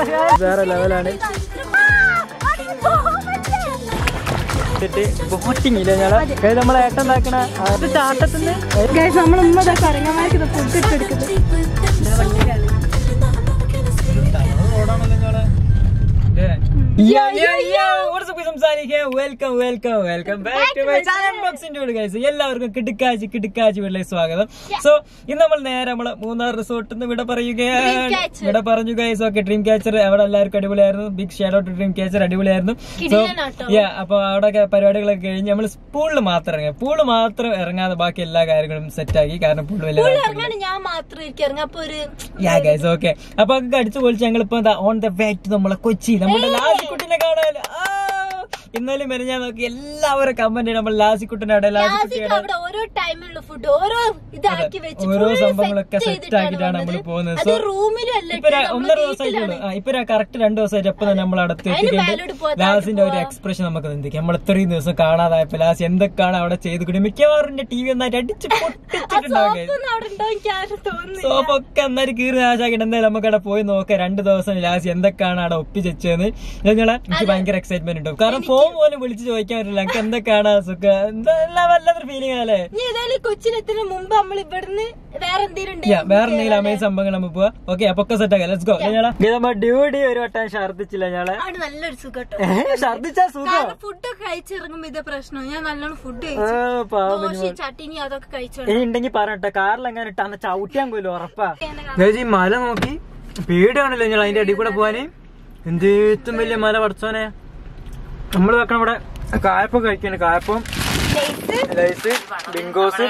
വേറെ ലെവലാണ് ബോട്ടിങ് ഇല്ലേ ഞങ്ങളെ നമ്മളെ ഏട്ടൻ ഉണ്ടാക്കണ അത് ചാട്ടത്തിന് ഗൈസ് നമ്മൾ ഉമ്മ കറങ്ങന്മാർക്ക് ഫുഡ് ഇട്ടെടുക്കുന്നത് welcome welcome welcome back to my channel ബോക്സിന്റെ ഗൈസ് എല്ലാവർക്കും കിടുക്കാച്ചി കിടുക്കാച്ചി വീട്ടിലേക്ക് സ്വാഗതം സോ ഇന്ന് നമ്മൾ നേരെ നമ്മള് മൂന്നാർ റിസോർട്ടിൽ നിന്ന് ഇവിടെ പറയുകയാണ് ഇവിടെ പറഞ്ഞു ഗൈസ് ഓക്കെ ഡ്രീം ക്യാച്ചർ അവിടെ എല്ലാവർക്കും അടിപൊളിയായിരുന്നു big shadow to dream catcher അടിപൊളിയായിരുന്നു സോ യാ അപ്പൊ അവിടെ പരിപാടികളൊക്കെ കഴിഞ്ഞ് നമ്മൾ പൂളിൽ മാത്രം ഇറങ്ങി പൂള് മാത്രം ഇറങ്ങാതെ ബാക്കി എല്ലാ കാര്യങ്ങളും സെറ്റ് ആക്കി കാരണം പൂള് വലിയ ഇറങ്ങാണ് ഞാൻ മാത്രം എനിക്ക് ഇറങ്ങാം അപ്പൊ ഒരു യാ ഗൈസ് ഓക്കെ അപ്പൊ അതൊക്കെ അടിച്ചു പൊളിച്ച് ഞങ്ങൾ ഇപ്പൊ ഓൺ ദ വേ ടു നമ്മളെ കൊച്ചി നമ്മുടെ ലാസിക്കുട്ടിനെ കാണാൻ ഇന്നലെ മെനെ ഞാൻ നോക്കി എല്ലാവരും കമന്റ് നമ്മൾ ലാസിക്കുട്ടിനെ അവിടെ ലാസിക്കുട്ടിയുടെ അവിടെ ഓരോ ടൈമിലുള്ള ഫുഡ് ഓരോ ഇതാക്കി വെച്ച് ഓരോ full സംഭവങ്ങളൊക്കെ set സെറ്റ് ചെയ്തിട്ടാണ് ആക്കിയിട്ടാണ് നമ്മൾ വന്നത്. പോകുന്നത് അത് സോ റൂമിലും അല്ല ഇപ്പൊ ര- ഒന്നര ദിവസമായിട്ടുള്ളൂ ആ ഇപ്പൊ കറക്റ്റ് രണ്ടു ദിവസമായിട്ട് എപ്പോ തന്നെ നമ്മൾ അടുത്ത് മേലോട്ട് എത്തിക്കണ്ട് പോവാ, ലാസിന്റെ ഒരു എക്സ്പ്രഷൻ നമുക്ക് നിന്ദിക്കാം നമ്മൾ ഇത്രയും ദിവസം കാണാതായപ്പോ ലാസ് എന്തൊക്കെയാണ് അവിടെ ചെയ്ത് കൂടി മിക്കവാറും ടി വി ഒന്നായിട്ട് അടിച്ച് പൊട്ടിച്ചിട്ടുണ്ടാകും ഒന്നും അവിടെ ഉണ്ടോ എനിക്ക് ആരും തോന്നുന്നു സോപ്പ് ഒക്കെ എന്നാലും കീറി നാശാക്കിട്ട് എന്തായാലും നമുക്ക് അവിടെ പോയി നോക്കാം രണ്ട് ദിവസം ലാസ്റ്റ് എന്തൊക്കെയാണ് അവിടെ ഒപ്പിച്ചെന്ന് ഞങ്ങളെ എനിക്ക് ഭയങ്കര എക്സൈറ്റ്മെന്റ് ഉണ്ടാവും കാരണം ഫോൺ പോലും വിളിച്ച് ചോദിക്കാൻ പറ്റില്ല എനിക്ക് എന്തൊക്കെയാണ് സുഖം എന്താ എല്ലാ വല്ലാത്തൊരു ഫീലിംഗ് അല്ലേ ഇനി ഏതായാലും കൊച്ചിനെത്തുന്ന മുമ്പ് നമ്മൾ ഇവിടുന്ന് വേറെ എന്തെങ്കിലും യാ വേറെ എന്തെങ്കിലും അമേസ് സംഭവങ്ങൾ നമുക്ക് പോവാം ഓക്കെ അപ്പൊ ഒക്കെ സെറ്റ് ആക്കാം ലെറ്റ്സ് ഗോ ഞങ്ങളെ നമ്മ ഡ്യൂട്ടി ഒരു വട്ടം ഛർദിച്ചില്ല ഞങ്ങളെ അവിടെ നല്ലൊരു സുഖട്ടോ ഛർദിച്ചാ സുഖം ഫുഡൊക്കെ കഴിച്ചിറങ്ങുമ്പോ ഇതേ പ്രശ്നം ഞാൻ നല്ലോണം ഫുഡ് ഏ, കഴിച്ചു പാവം ദോശ ചട്ടിനി അതൊക്കെ കഴിച്ചോ ഇനി ഉണ്ടെങ്കിൽ പറഞ്ഞിട്ടെ കാറിൽ എങ്ങനെ ഇട്ടാന്ന് ചവിട്ടിയാൻ പോലും ഉറപ്പാ ഗൈസ്, ഈ മല നോക്കി പേടിയാണല്ലോ ഞങ്ങൾ അതിന്റെ അടിയിൽ കൂടെ പോവാന് എന്തേറ്റും വലിയ മല പഠിച്ചോനെ നമ്മള് വെക്കണം ഇവിടെ കായപ്പം കഴിക്കാണ് കായപ്പം ലൈസ് ബിങ്കോസ്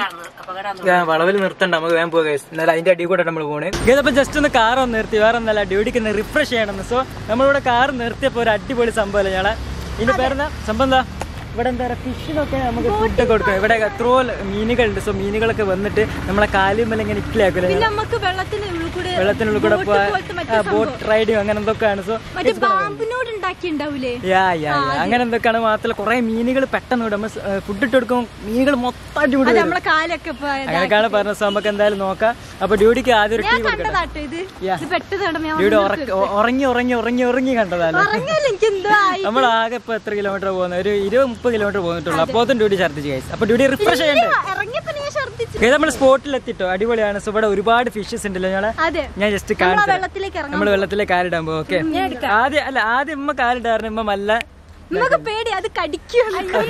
വളവിൽ നിർത്തണ്ട നമുക്ക് വേഗം പോകാം ഗൈസ് എന്നാലും അതിന്റെ അടിയിൽ കൂടെ നമ്മൾ പോണേ ഗൈസ് അപ്പൊ ജസ്റ്റ് ഒന്ന് കാർ ഒന്ന് നിർത്തി വേറെ ഒന്നല്ല ഡ്യൂട്ടിക്ക് ഒന്ന് റിഫ്രഷ് ചെയ്യണമെന്ന് സോ നമ്മളിവിടെ കാർ നിർത്തിയപ്പോ ഒരു അടിപൊളി സംഭവമല്ലേ ഞങ്ങളെ ഇതിന്റെ പേരെന്താ സംഭവം എന്താ ഇവിടെ എന്താ പറയാ ഫിഷിനൊക്കെ നമുക്ക് ഫുഡ് കൊടുക്കണം ഇവിടെ എത്രയോ മീനുകളുണ്ട് സോ മീനുകളൊക്കെ വന്നിട്ട് നമ്മളെ കാലുമല്ല ഇങ്ങനെ ഇക്കിലാക്കൂല പിന്നെ നമുക്ക് വെള്ളത്തിന്റെ ഉള്ളിൽ കൂടെ വെള്ളത്തിനുള്ളിൽ കൂടെ boat പോലത്തെ മറ്റേ ബോട്ട് റൈഡിങ് അങ്ങനെ എന്തൊക്കെയാണ് സോ മറ്റേ പാമ്പിനോട് ഉണ്ടാക്കിണ്ടാവൂലേ യാ യാ യാ. അങ്ങനെ എന്തൊക്കെയാണ് മാത്രമല്ല കുറെ മീനുകൾ പെട്ടെന്ന് വിടും ഫുഡ് ഇട്ട് കൊടുക്കും മീനുകൾ മൊത്തമായിട്ട് വിടും നമ്മളെ കാലൊക്കെ ഇപ്പൊ ഇതാ- അങ്ങനെയൊക്കെയാണ് പറഞ്ഞ സോ നമുക്ക് എന്തായാലും നോക്കാം അപ്പൊ ഡ്യൂട്ടിക്ക് ആദ്യം ഒരു ടീ ഞാൻ കൊടുക്കണം കണ്ടതാട്ടോ ഇത് Yeah. ഇത് പെട്ടെന്ന് കണ്ടപ്പോ ഞാൻ ഡ്യൂട്ടി ഉറക്ക- ഉ- ഉറങ്ങി ഉറങ്ങി ഉറങ്ങി ഉറങ്ങി കണ്ടതല്ലേ പറഞ്ഞല്ലോ എനിക്ക് എന്തോ ആയി നമ്മൾ ആകെ ഇപ്പൊ എത്ര കിലോമീറ്റർ പോകുന്നത് ഒരു ഇരുപത് മുപ്പത് കിലോമീറ്റർ പോന്നിട്ടുള്ളൂ അപ്പോത്തും ഡ്യൂട്ടി ഛർദ്ദിച്ച് കഴിച്ചു അപ്പൊ ഡ്യൂട്ടി റിഫ്രഷ് ചെയ്യണ്ടേ ഇറങ്ങിയപ്പോ ഞാൻ ഛർദിച്ചു ഇത് നമ്മൾ സ്പോട്ടിൽ എത്തിട്ടോ അടിപൊളിയാണ് സോ ഇവിടെ ഒരുപാട് ഫിഷസ് ഉണ്ടല്ലോ ഞങ്ങളെ അതെ ഞാൻ ജസ്റ്റ് നമ്മൾ ആ കാണിച്ചു വെള്ളത്തിലേക്ക് ഇറങ്ങാം നമ്മൾ വെള്ളത്തിലെ കാലിടാൻ പോകും ഓക്കെ ആദ്യം അല്ല ആദ്യം ഉമ്മ കാലിടാറുണ്ട് ഉമ്മ മല്ല നമുക്ക് പേടി അത് കടിക്കും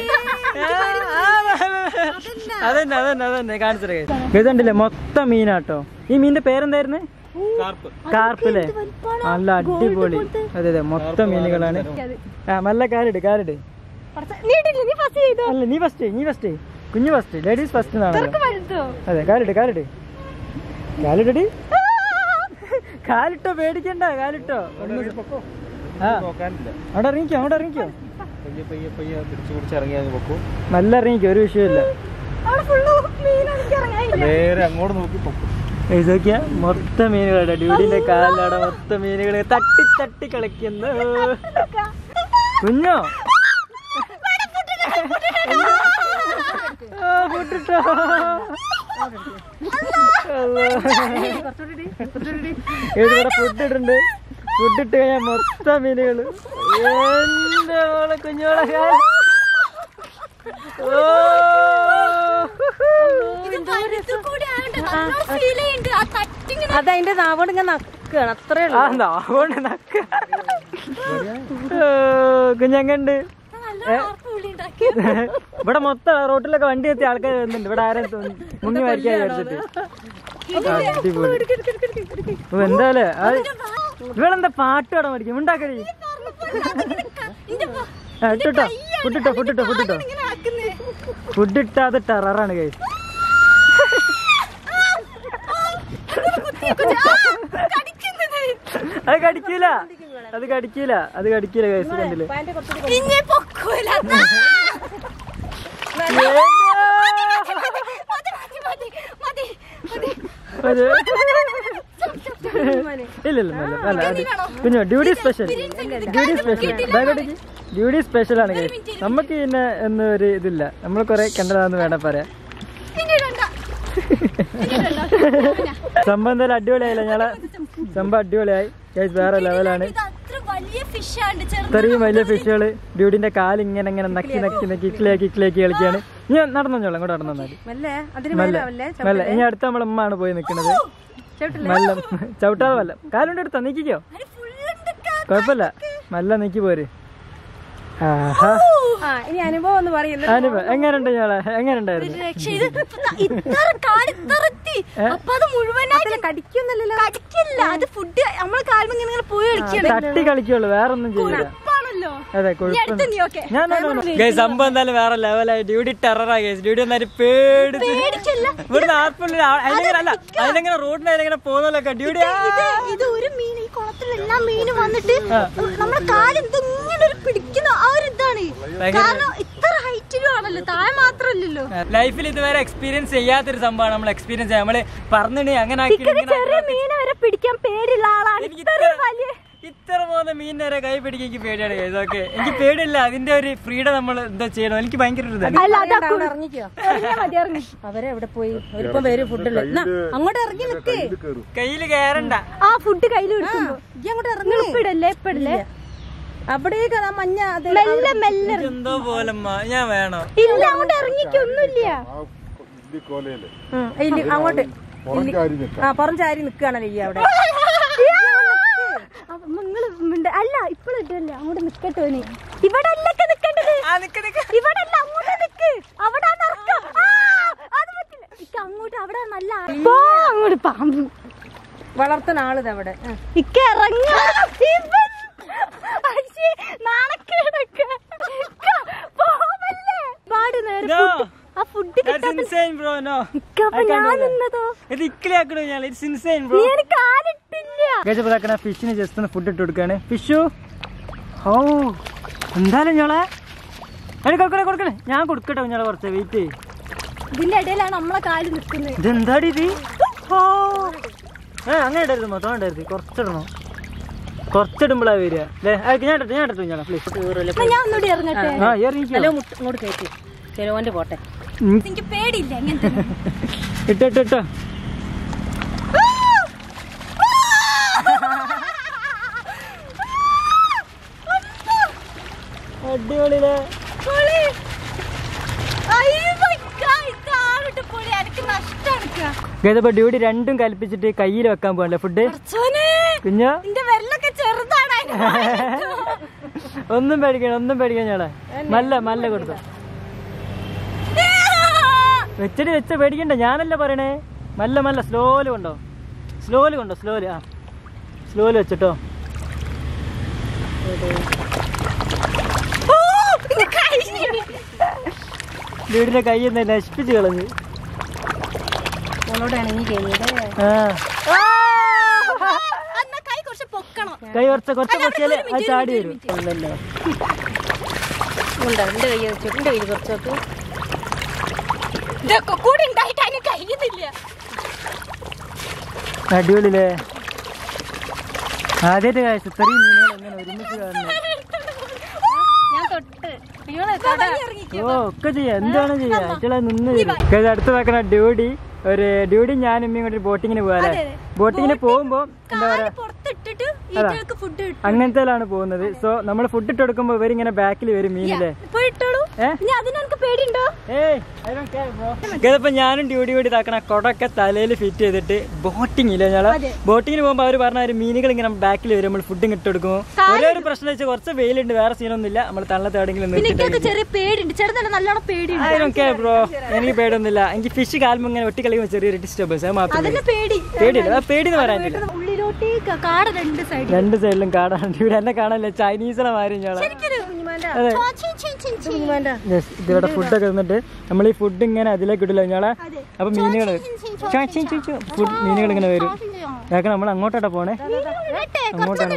അതന്നെ അതന്നെ അതന്നെ കാണിച്ചത് ഇതുണ്ടല്ലേ മൊത്തം മീനാട്ടോ ഈ മീനിന്റെ പേരെന്തായിരുന്നു കാർപ്പില്ലേ നല്ല അടിപൊളി അതെ അതെ മൊത്തം മീനുകളാണ് ആ നല്ല കാലിട് കാലിട് നീട്ടില്ല നീ ഫസ്റ്റ് ചെയ്തോ അല്ല നീ ഫസ്റ്റ് നീ ഫസ്റ്റ് കുഞ്ഞു ഫസ്റ്റ് ലേഡീസ് ഫസ്റ്റ് എന്നാണല്ലോ വലുതോ അതെ കാലിട് കാലിട് കാലിടടി കാലിട്ടോ പേടിക്കണ്ട കാലിട്ടോ ആ അവിടെ ഇറങ്ങിക്കോ അവിടെ ഇറങ്ങിക്കോ നല്ല ഇറങ്ങിക്കോ ഒരു വിഷയമില്ല അവിടെ ഫുള്ള് മീനാണ് എനിക്ക് ഇറങ്ങാൻ നേരെ അങ്ങോട്ട് നോക്കി പൊക്കും ഇതൊക്കെയാ മൊത്തം മീനുകളുടെ ഡ്യൂഡിന്റെ കാലിലവിടെ മൊത്തം മീനുകൾ തട്ടി തട്ടി കളിക്കുന്നു കുഞ്ഞോ ആ, പൊട്ടിട്ടോ. അല്ലാ. ഇവിടെ ഫുഡ് ഇട്ടുണ്ട് ഫുഡ് ഇട്ട് കഴിഞ്ഞാൽ മൊത്തം മീനുകള് എന്റെ മോളെ കുഞ്ഞോളെ കാല്. ഓ അതതിന്റെ നാവോട് ഇങ്ങനെ നക്കുകയാണ് അത്രേ ആ നാവോണ്ട് നക്ക കുഞ്ഞങ്ങണ്ട് ഇവിടെ മൊത്തം റോട്ടിലൊക്കെ വണ്ടി എത്തിയ ആൾക്കാർ വരുന്നുണ്ട് ഇവിടെ ആരും തോന്നി മുങ്ങി മരിക്കാൻ വിചാരിച്ചിട്ട് അടിപൊളി ഓ, എന്തായാലേ അത് ഇവളെന്താ പാട്ട് പാടാൻ പഠിക്കും ഉണ്ടാക്കടി ആ, ഇട്ടിട്ടോ ഫുഡിട്ടോ ഫുഡിട്ടോ ഫുഡിട്ടോ ഫുഡ് ഇട്ടാതെ ടെററാണ് കൈ അത് കടിക്കൂല അത് കടിക്കൂല അത് കടിക്കൂല കൈസ് കണ്ടില്ലേ ഇനി പൊക്കൂല മതി, മതി, മതി, മതി, മതി. അത് ഇല്ല ഇല്ല നല്ല നല്ല അത് കുഞ്ഞു ഡ്യൂട്ടി സ്പെഷ്യൽ ഡ്യൂട്ടി സ്പെഷ്യൽ ബാഗോട്ടേക്ക് ഡ്യൂട്ടി സ്പെഷ്യൽ ആണ് കൈസ് നമുക്ക് പിന്നെ ഒന്നും ഒരു ഇതില്ല നമ്മൾ കുറെ കണ്ടതാന്ന് വേണം പറയാം ഇനി ഇടണ്ട. സംഭവം എന്തായാലും അടിപൊളിയായില്ല ഞങ്ങളെ സംഭവം അടിപൊളിയായി ഗൈസ് വേറെ ലെവലാണ് ഇതാ, ഫിഷാണ്ട് ചെറുത് ഇത്രയും വലിയ ഫിഷുകള് ഡ്യൂഡിന്റെ കാല് ഇങ്ങനെ ഇങ്ങനെ നക്കി നക്കി നക്കി ഇക്കിളിയാക്കി ഇക്കിളിയാക്കി കളിക്കുകയാണ് ഇനി നടന്നോളാം ഇങ്ങോട്ട് നടന്നു വന്നാല് മെല്ലെ അതിന് മെല്ലെ മേലാവല്ലേ മെല്ലെ ഇനി അടുത്ത നമ്മളെ ഉമ്മാണ് പോയി നിൽക്കുന്നത് മെല്ലെ ചവിട്ടാതെ വല്ല കാലുകൊണ്ട് എടുത്തോ നീക്കിക്കോ കുഴപ്പമില്ല നല്ല നീക്കി പോര് ആഹാ ആ ഇനി അനുഭവം ഒന്ന് പറയുന്നത് അനുഭവം എങ്ങനെയുണ്ട് ഞങ്ങളെ എങ്ങനെയുണ്ടായിരുന്നു രക്ഷ ഇത് ഇത്ര കാല് ഇത്ര എത്തി അപ്പൊ അത് മുഴുവനായിട്ട് കടിക്കുന്നില്ലല്ലോ കടിക്കില്ല അത് ഫുഡ് നമ്മള് കാൽമ ഇങ്ങനെ ഇങ്ങനെ പോയി കളിക്കണം തട്ടി കളിക്കുള്ളൂ വേറെ ഒന്നും ചെയ്യില്ല ഉറപ്പാണല്ലോ അതെ അടുത്ത നീ ഓക്കെ ഞാൻ ഗൈസ് സംഭവം എന്തായാലും വേറെ ലെവലായി ഡ്യൂട്ടി ടെററാ ഗൈസ് ഡ്യൂട്ടി എന്നാലും പേടിച്ച് പേടിക്കല്ല ഇവിടുന്ന് ആർപ്പുള്ള അതിലെങ്ങനെ അല്ല അതിലെങ്ങനെ റോഡിന് അതിലെങ്ങനെ പോകുന്നല്ലോ ഡ്യൂട്ടി ഇത് ഇത് ഒരു മീൻ ഈ കുളത്തിൽ എല്ലാ മീനും വന്നിട്ട് നമ്മുടെ കാല് ഇങ്ങനെ ഒരു പിടിക്കുന്ന ആ ഒരു ഇതാണ് കാരണം ഇത്ര ഹൈറ്റിലും ആണല്ലോ താഴെ മാത്രമല്ലല്ലോ ലൈഫിൽ ഇതുവരെ എക്സ്പീരിയൻസ് ചെയ്യാത്തൊരു സംഭവമാണ് നമ്മൾ എക്സ്പീരിയൻസ് ചെയ്യാം നമ്മള് പറഞ്ഞിട്ട് അങ്ങനെ ആക്കി ഇക്കൊക്കെ ചെറിയ മീനെ വരെ പിടിക്കാൻ പേടിയുള്ള ആളാണ് എനിക്ക് ഇത്ര ഇത്ര- വലിയ ഇത്ര പോകുന്ന മീനിനെ വരെ കൈ പിടിക്കാൻ എനിക്ക് പേടിയാണ് guys. ഓക്കെ എനിക്ക് പേടിയില്ല അതിന്റെ ഒരു ഫ്രീഡം നമ്മൾ എന്താ ചെയ്യണം എനിക്ക് ഭയങ്കര ഒരു ഇതാണ് അല്ല അതാ അവിടെ ഇറങ്ങിക്കോ മതി ഇറങ്ങി അവരെ എവിടെ പോയി ഒരിപ്പം പേര് ഫുഡില്ല അങ്ങോട്ട് ഇറങ്ങി നിൽക്കേ കയ്യില് കയറണ്ട ആ ഫുഡ് കയ്യിൽ എടുക്കുമ്പോ ഈ അങ്ങോട്ട് ഇറങ്ങി ഇപ്പിടല്ലേ ഇപ്പിടല്ലേ അവിടേക്ക് ആ മഞ്ഞ അത് മെല്ലെ മെല്ലെ എന്തോ പോലമ്മ ഞാൻ വേണോ ഇല്ല അങ്ങോട്ട് ഇറങ്ങിക്കൊന്നുമില്ല ഉം, ഇല്ല, അങ്ങോട്ട് ആ പുറം ചാരി നിൽക്കുകയാണല്ലോ ഈ അവിടെ നിങ്ങള് മിണ്ട- അല്ല ഇപ്പോഴിട്ടല്ല അങ്ങോട്ട് നിക്കട്ടെ ഓന് ഇവിടെ അല്ലൊക്കെ നിക്കണ്ടത് ഇവിടെ അല്ല അങ്ങോട്ട് നിക്ക് അവിടെ ഇറക്കം ആ, അത് പറ്റില്ല ഇക്ക അങ്ങോട്ട് അവിടെ നല്ല ആ- പോ അങ്ങോട്ട് പാമ്പ് വളർത്തുന്ന ആളിത് അവിടെ ഉം. ഇക്ക ഇറങ്ങ ഇവൻ അയ്യേ, നാണക്കേടൊക്കെ ഇക്ക, പോവല്ലേ? പാട് നേരം No. food- ആ food That's insane, bro. No. ഇക്ക അപ്പൊ I can't ഞാൻ do that. നിന്നതോ ഇത് ഇക്കിളിയാക്കണോ ഞാൻ ഇറ്റ്സ് ഇൻസൈൻ ബ്രോ നീ എനിക്ക് കാലിട്ടില്ല ഗജപ്പതാക്കണ ഫിഷിന് ജസ്റ്റ് ഒന്ന് ഫുഡ് ഇട്ട് കൊടുക്കാണ് ഫിഷു ഓ എന്തായാലും ഞങ്ങളെ എടി കൊടുക്കണേ കൊടുക്കണേ ഞാൻ കൊടുക്കട്ടെ ഞങ്ങളെ കുറച്ച് വെയിറ്റ് ചെയ്യ് ഇതിന്റെ ഇടയിലാണ് നമ്മളെ കാല് നിൽക്കുന്നത് ഇതെന്താടി ഇത് ഓ ഏ അങ്ങനെ ഇടരുത് മൊത്തം ഇടരുത് കുറച്ചിടണം കുറച്ചിടുമ്പോഴാ വരിക അല്ലേ അതൊക്കെ ഞാൻ എടുത്തു ഞാൻ എടുത്തു ഞാൻ പ്ലീസ് ഞാൻ ഒന്നുകൂടി ഇറങ്ങട്ടെ ആ ഇറങ്ങിക്കോ ഹലോ മുട്ട് ഇങ്ങോട്ട് കയറ്റി ചെലവന്റെ പോട്ടെ ഉം. എനിക്ക് പേടിയില്ല അങ്ങനത്തെ ഇട്ടോ ഇട്ടോ ഇട്ടോ അടിപൊളിയില്ലേ പൊളി. അയ്യോ, ഇക്ക, ഇക്ക ആവിട്ട് പൊളി. എനിക്ക് നഷ്ടാണ് ഇക്ക. ഗതപ്പോ ഡ്യൂട്ടി രണ്ടും കൽപ്പിച്ചിട്ട് കയ്യിൽ വെക്കാൻ പോകണ്ടേ ഫുഡ് പടച്ചോനെ, കുഞ്ഞോ നിന്റെ വിരലൊക്കെ ചെറുതാണ് അതിന് വായിലിട്ടോ. ഒന്നും പേടിക്കണം ഒന്നും പേടിക്കാൻ ഞാളെ മല്ല മല്ല കൊടുത്തു വെച്ചിട്ട് വെച്ച പേടിക്കണ്ട ഞാനല്ല പറയണേ മല്ല മല്ല സ്ലോല് കൊണ്ടോ സ്ലോല് കൊണ്ടോ സ്ലോല് ആ സ്ലോല് വെച്ചിട്ടോ ഓ, ഇത് കഴിഞ്ഞു. വീടിന്റെ കൈ ഒന്ന് നശിപ്പിച്ച് കളഞ്ഞ് ഞങ്ങളോട് ഇണങ്ങി കഴിഞ്ഞത് ആ ആ, എന്നാ കൈ കുറച്ച് പൊക്കണം കൈ കുറച്ച് കുറച്ച് കുറച്ചാല് ആ ചാടി വരും ഇല്ലല്ലോ ഉണ്ടോ എന്റെ കയ്യിൽ വെച്ചു എന്റെ കയ്യിൽ കുറച്ചൊക്കെ ഇതൊക്കെ കൂടി ഉണ്ടായിട്ട് അതിന് കഴിയുന്നില്ല അടിപൊളിയില്ലേ ആദ്യമായിട്ട് കാഴ്ച ഇത്രയും മീനുകൾ എങ്ങനെ ഒരുമിച്ച് കാണുന്നത് ഞാൻ തൊട്ട് നിങ്ങളെ തൊടാ ഓ ഒക്കെ ചെയ്യാം എന്താണ് ചെയ്യാ ആക്ച്വലി നിന്ന് തരും അടുത്ത് വെക്കണ ഡ്യൂട്ടി ഒരു ഡ്യൂട്ടി ഞാനും ഉമ്മയും കൂടി ബോട്ടിങ്ങിന് പോകാല്ലേ ബോട്ടിങ്ങിന് പോകുമ്പോ എന്താ പറയാ പുറത്തിട്ടിട്ട് ഈറ്റകൾക്ക് ഫുഡ് കിട്ടും അങ്ങനത്തേലാണ് പോകുന്നത് സോ നമ്മൾ ഫുഡ് ഇട്ട് കൊടുക്കുമ്പോ ഇവരിങ്ങനെ ബാക്കിൽ വരും മീനില്ലേ പോയി ഇട്ടോളൂ ഏ? ഇനി അതിന് എനിക്ക് പേടിയുണ്ടോ ഏയ് ഇതിപ്പോ ഞാനും ഡ്യൂട്ടി കൂടി ഇതാക്കണ കൊടൊക്കെ തലയിൽ ഫിറ്റ് ചെയ്തിട്ട് ബോട്ടിംഗ് ഇല്ല ഞങ്ങള് ബോട്ടിങ്ങിന് പോകുമ്പോ അവര് പറഞ്ഞ ഒരു മീനുകൾ ഇങ്ങനെ ബാക്കിൽ വരും നമ്മൾ ഫുഡ് ഇട്ട് കൊടുക്കുമ്പോ ഒരേ ഒരു പ്രശ്നം വെച്ചാൽ കുറച്ച് വെയിലുണ്ട് വേറെ സീനൊന്നും ഇല്ല നമ്മൾ തള്ളത്തെ എവിടെയെങ്കിലും നിർത്തിയിട്ട് എനിക്കൊക്കെ ചെറിയ പേടിയുണ്ട് ചെറുതല്ല നല്ലോണം പേടിയുണ്ട് I don't care, bro. എനിക്ക് പേടിയൊന്നുമില്ല എനിക്ക് ഫിഷ് കാൽമ ഇങ്ങനെ ഒട്ടി കളിക്കുമ്പോൾ ചെറിയൊരു ഡിസ്റ്റർബൻസ് അത് മാത്രമേ അതിന് പേടി പേടിയില്ല ആ പേടി എന്ന് പറയാനില്ല ഉള്ളിലോട്ട് ക- കാട് രണ്ട് സൈഡിൽ രണ്ട് സൈഡിലും കാണാൻ ഇവിടെ എന്നെ കാണാനില്ല ചൈനീസിനെ മാറി ഞങ്ങളെ അതെ Yes, ഇതിവിടെ ഫുഡൊക്കെ തന്നിട്ട് നമ്മൾ ഈ ഫുഡ് ഇങ്ങനെ അതിലേക്ക് ഇടില്ല ഞങ്ങളെ അപ്പൊ മീനുകൾ ഫുഡ് മീനുകൾ ഇങ്ങനെ വരും കാരണം നമ്മൾ അങ്ങോട്ടോട്ടാ പോണേ അങ്ങോട്ടാണ്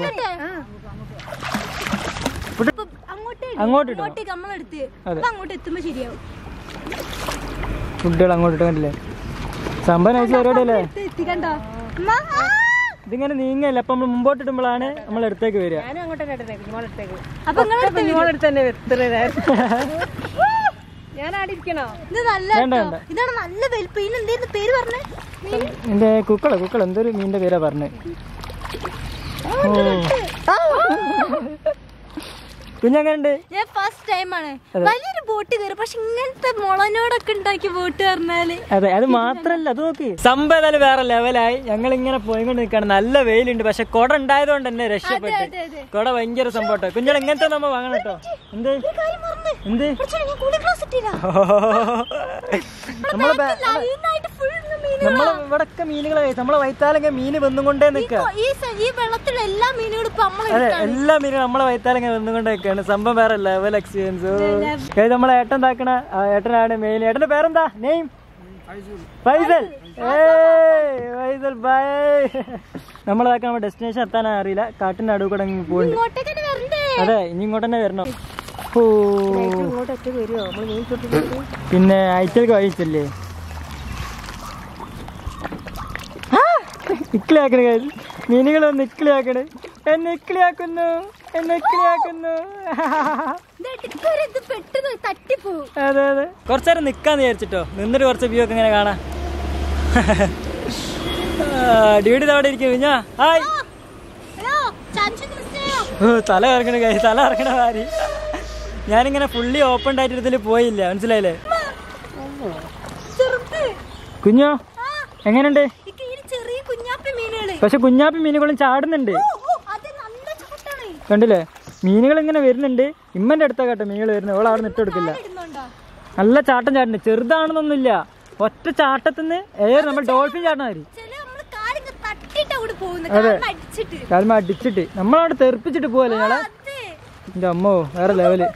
ഫുഡ് അങ്ങോട്ടേ അങ്ങോട്ട് ഇടോ അങ്ങോട്ടേക്ക് നമ്മളെടുത്ത് അതെ. അപ്പൊ അങ്ങോട്ട് എത്തുമ്പോ ശരിയാവും ഫുഡുകൾ അങ്ങോട്ട് ഇട്ട് കണ്ടില്ലേ സംഭവം അയച്ച പരിപാടി അല്ലേ എത്തിക്കണ്ടോ ഇതിങ്ങനെ നീങ്ങല്ല അപ്പൊ നമ്മൾ മുമ്പോട്ട് ഇടുമ്പോഴാണ് നമ്മൾ അടുത്തേക്ക് വരിക ഞാനും അങ്ങോട്ട് തന്നെ ഇടുന്നേക്ക് ഇങ്ങോട്ടടുത്തേക്ക് അപ്പൊ നിങ്ങളെടുത്ത് നിങ്ങളടുത്ത് തന്നെ എത്ര ഞാൻ ആടെ ഇരിക്കണോ ഇത് നല്ല വേണ്ട കേട്ടോ. വേണ്ട ഇതാണ് നല്ല വലിപ്പം ഇതിന് എന്തേലും പേര് പറഞ്ഞേ എന്റെ കുക്കള കുക്കള എന്തൊരു മീനിന്റെ പേരാ പറഞ്ഞേ ഓ കുഞ്ഞെങ്ങനുണ്ട് ഞാൻ ഫസ്റ്റ് ടൈമാണ് വലിയൊരു ബോട്ട് കയറി പക്ഷെ ഇങ്ങനത്തെ മുളനോടൊക്കെ ഉണ്ടാക്കിയ ബോട്ട് പറഞ്ഞാല് അതെ അത് മാത്രല്ല അത് നോക്ക് സംഭവം ഏതായാലും വേറെ ലെവലായി ഞങ്ങൾ ഇങ്ങനെ പോയിക്കൊണ്ട് നിൽക്കാണ് നല്ല വെയിലുണ്ട് പക്ഷെ കുട ഉണ്ടായതുകൊണ്ട് തന്നെ രക്ഷപ്പെട്ടു അതെ, അതെ. കുട ഭയങ്കര സംഭവം കുഞ്ഞാൽ ഇങ്ങനത്തെ നമ്മ വാങ്ങണം കേട്ടോ എന്ത് കാര്യം മറന്ന്. എന്ത് കുറച്ചുകൂടി ഞാൻ കൂളിംഗ് ഗ്ലാസ് ഇട്ടില്ല നമ്മളെ ബേ- ലൈനായിട്ട് full മീനുകളാ. നമ്മളെ ഇവിടൊക്കെ മീനുകളെ നമ്മളെ വൈത്താലൊക്കെ മീന് വന്നുകൊണ്ടേ നിക്ക ഈ സ- ഈ വെള്ളത്തിലുള്ള എല്ലാ മീനുകളും ഇപ്പൊ നമ്മളെ അതെ എല്ലാ മീനും നമ്മളെ വൈത്താലൊക്കെ വന്നുകൊണ്ടേ നിൽക്കാണ് സംഭവം വേറെ ലെവൽ എക്സ്പീരിയൻസ് നമ്മളെ ഏട്ടൻ താക്കണ ആ ഏട്ടനാണ് മെയിൻ ഏട്ടന്റെ പേരെന്താ നെയിം ഫൈസൽ ഏയ് ഫൈസൽ ബൈ നമ്മളതാക്കാൻ നമ്മുടെ ഡെസ്റ്റിനേഷൻ എത്താൻ അറിയില്ല കാട്ടിന്റെ നടുവ് കൂടെ അങ്ങ് പോകുന്നുണ്ട് ഇങ്ങോട്ടേക്ക് തന്നെ വരണ്ടേ അതെ ഇനി ഇങ്ങോട്ട് തന്നെ വരണം ഓ ഇങ്ങോട്ട് ഒറ്റ വരുമോ നമ്മള് മീൻ തൊട്ടിട്ട് പിന്നെ അയച്ചൽക്ക് വായിച്ചല്ലേ ഇക്കിളിയാക്കണ കാര്യം മീനുകൾ വന്ന് ഇക്കിളിയാക്കണ് എന്നെ ഇക്കിളിയാക്കുന്നു എന്നെ ഇക്കിളിയാക്കുന്നു ഇത് പെട്ടെന്ന് തട്ടിപ്പോവും അതെ അതെ കുറച്ചു നേരം നിക്കാന്ന് വിചാരിച്ചിട്ടോ നിന്നിട്ട് കുറച്ച് വ്യൂ ഒക്കെ ഇങ്ങനെ കാണാം ഡ്യൂട്ടി അവിടെ ഇരിക്കും കുഞ്ഞാ ഹായ് ഹലോ ചാൻസ് മിസ്സേയോ ഓ തല ഇറങ്ങണ കാര്യം തല ഇറങ്ങണ കാര്യം ഞാനിങ്ങനെ ഫുള്ളി ഓപ്പൺ ആയിട്ട് ഇതിൽ പോയില്ല മനസ്സിലായില്ലേ ചെറുത് കുഞ്ഞോ എങ്ങനെയുണ്ട് ഇക്ക് ഈ ചെറിയ കുഞ്ഞാപ്പി മീനുകള് പക്ഷെ കുഞ്ഞാപ്പി മീനുകളും ചാടുന്നുണ്ട് ഓ, ഓ, അത് നല്ല ചൂട്ടാണ് കണ്ടില്ലേ മീനുകൾ ഇങ്ങനെ വരുന്നുണ്ട് ഇമ്മന്റെ അടുത്താ കേട്ടോ മീനുകൾ വരുന്നത് ഓൾ അവിടെ നിട്ട് കൊടുക്കില്ല ഇടുന്നുണ്ടോ നല്ല ചാട്ടം ചാടുന്നുണ്ട് ചെറുതാണെന്നൊന്നുമില്ല ഒറ്റ ചാട്ടത്തിന് ഏർ നമ്മൾ ഡോൾഫിൻ ചാടണ മാതിരി ചില നമ്മള് കാലിങ്ങ് തട്ടിട്ട് അവിടെ പോകുന്നു അതെ. കാരണം അടിച്ചിട്ട് കാൽമ അടിച്ചിട്ട് നമ്മളവിടെ തെറിപ്പിച്ചിട്ട് പോവല്ലേ ഞങ്ങളെ അതെ എന്റെ അമ്മോ വേറെ ലെവല്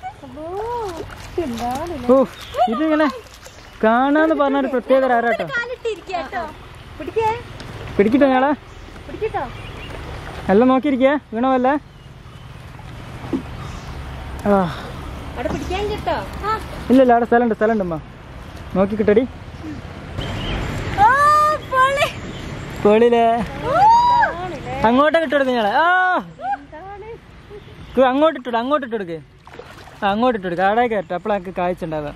ഓ ഇതിങ്ങനെ കാണാന്ന് പറഞ്ഞ ഒരു പ്രത്യേക ആരാട്ടോ കാലിട്ടിരിക്കുക കേട്ടോ പിടിക്കേ പിടിക്കിട്ടോ ഞങ്ങളെ പിടിക്കട്ടോ എല്ലാം നോക്കിയിരിക്കേ വീണവല്ലേ ആ അവിടെ പിടിക്കാൻ കേട്ടോ ഇല്ല ഇല്ല അവിടെ സ്ഥലമുണ്ട് സ്ഥലമുണ്ട് അമ്മ നോക്കി കിട്ടടി ഓ പൊളി പേളിലേ അങ്ങോട്ട് ഇട്ടെടുക്ക് ഞങ്ങളെ ആ കു- അങ്ങോട്ട് ഇട്ടിട് അങ്ങോട്ട് ഇട്ടെടുക്ക് ആ അങ്ങോട്ട് ഇട്ടെടുക്ക് അവിടെ കയറ്റ അപ്പോഴാക്ക് കാഴ്ച ഉണ്ടാവുക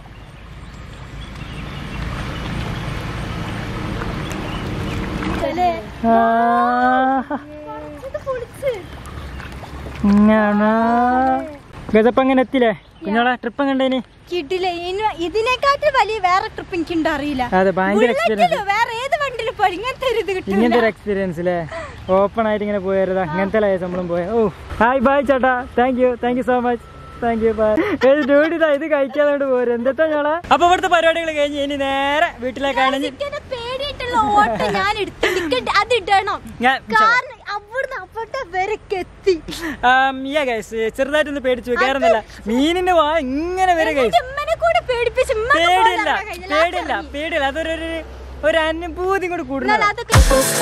ആ, ഇത് പൊളിച്ച് ഇങ്ങനെ ഗതപ്പം അങ്ങനെ എത്തില്ലേ കുഞ്ഞോളെ ട്രിപ്പ് കണ്ടേനി കിട്ടില്ല ഇതിനെക്കാട്ടി വലിയ വേറെ ട്രിപ്പ് എനിക്കുണ്ടോ അറിയില്ല അതെ ഭയങ്കര എക്സ്പീരിയൻസ് ബുള്ളറ്റിലോ വേറെ ഏത് വണ്ടിയിലും പോയി ഇങ്ങനത്തെ ഒരു ഇത് കിട്ടും ഇങ്ങനത്തെ ഒരു എക്സ്പീരിയൻസ് അല്ലേ ഓപ്പൺ ആയിട്ട് ഇങ്ങനെ പോയതാ ഇങ്ങനത്തെ ലൈഫ് നമ്മളും പോയ ഓ ഹായ് ബൈ ചേട്ടാ thank you thank you so much thank you bye duty ഇതാ ഇത് കഴിക്കാതെ പോരും എന്താ ഞങ്ങളെ അപ്പൊ ഇവിടുത്തെ പരിപാടികൾ കഴിഞ്ഞ് ഇനി നേരെ വീട്ടിലേക്കാണ് ഇനി എനിക്കത് പേടിയായിട്ടുള്ള ഓട്ടം ഞാൻ എടുത്ത് ടിക്കറ്റ് അത് ഇടണം ഞാൻ കാരണം അവിടുന്ന് അവിടെ വരെ എത്തി യാ ഗൈസ് ചെറുതായിട്ടൊന്ന് പേടിച്ചു കയറുന്നില്ല മീനിന്റെ വാ ഇങ്ങനെ വരും ഗൈസ് ഉമ്മനെ കൂടെ പേടിപ്പിച്ച് ഉമ്മ പേടിയില്ല പേടിയില്ല പേടിയില്ല അതൊരു ഒരു- ഒരു അനുഭൂതി കൂടി കൂടുന്നത് അതൊക്കെ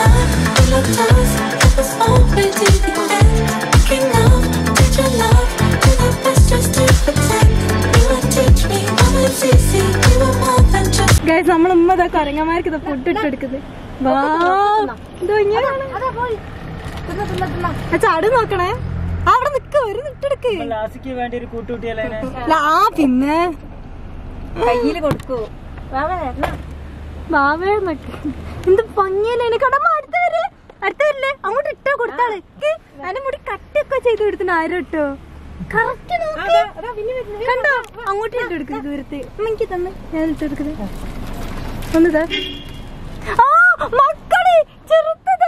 ഗൈസ് നമ്മൾ ഉമ്മ ഇതാ കറങ്ങന്മാർക്ക് ഫുഡ് ഇട്ടെടുക്കുന്നത് ചാട് നോക്കണേ ആ, അവിടെ നിക്ക ഒരു നിട്ടെടുക്ക് ലാസിക്ക് വേണ്ടി ഒരു കൂട്ടുകൂട്ടിയല്ലേ ആ പിന്നെ കയ്യില് കൊടുക്കൂ ബാവേ നക്ക് എന്ത് ഭംഗിയല്ലേ കടമ അടുത്ത വരെ അടുത്ത വരില്ലേ അങ്ങോട്ട് ഇട്ടോ കൊടുത്താള് അതിന്റെ മുടി കട്ടൊക്കെ ചെയ്ത് കൊടുത്തിന് ആരോ ഇട്ടോ കറക്റ്റ് നോക്കി കണ്ടോ അങ്ങോട്ട് ഇട്ട് കൊടുക്കുക ദൂരത്ത് ഉമ്മ എനിക്ക് തന്നെ ഞാൻ ഇട്ട് കൊടുക്കുന്നത് ഒന്നിതാ ആ മക്കളെ ചെറുത്തതാ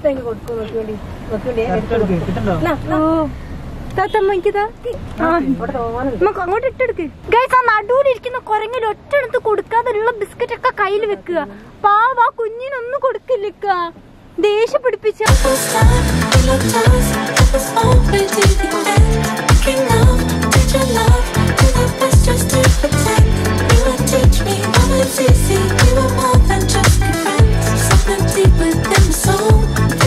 കിട്ടണ്ടോ ഓ താത്തമ്മ എനിക്കിതാ ആ, നമുക്ക് അങ്ങോട്ട് ഇട്ടെടുക്ക് ഗൈസ് ആ നടുവിലിരിക്കുന്ന കുരങ്ങിൽ ഒറ്റെടുത്ത് കൊടുക്കാതെയുള്ള ബിസ്ക്കറ്റ് ഒക്കെ കയ്യിൽ വെക്കുക പാവ ആ കുഞ്ഞിനൊന്നും കൊടുക്കില്ലിക്ക ദേഷ്യം പിടിപ്പിച്ച